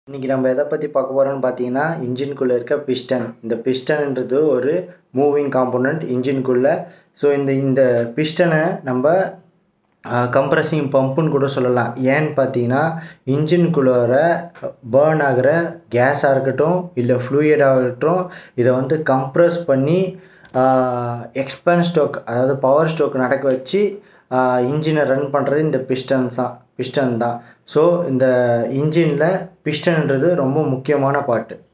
இன்றைக்கி நம்ம எதை பற்றி பார்க்க போகிறோம்னு பார்த்தீங்கன்னா இன்ஜின்குள்ளே இருக்க பிஸ்டன் இந்த பிஸ்டன்ன்றது ஒரு மூவிங் காம்போனண்ட் இன்ஜின்குள்ளே ஸோ இந்த இந்த பிஸ்டனை நம்ம கம்ப்ரஸிங் பம்புன்னு கூட சொல்லலாம் ஏன்னு பார்த்தீங்கன்னா இன்ஜின்குள்ளார பேர்ன் ஆகிற கேஸாக இருக்கட்டும் இல்லை ஃப்ளூயிடாக இருக்கட்டும் இதை வந்து கம்ப்ரஸ் பண்ணி எக்ஸ்பேன் ஸ்ட்ரோக் அதாவது பவர் ஸ்ட்ரோக் நடக்க வச்சு இன்ஜினை ரன் பண்ணுறது இந்த பிஸ்டன்ஸ் தான் பிஸ்டன் தான் ஸோ இந்த இன்ஜினில் பிஸ்டன்ன்றது ரொம்ப முக்கியமான பார்ட்டு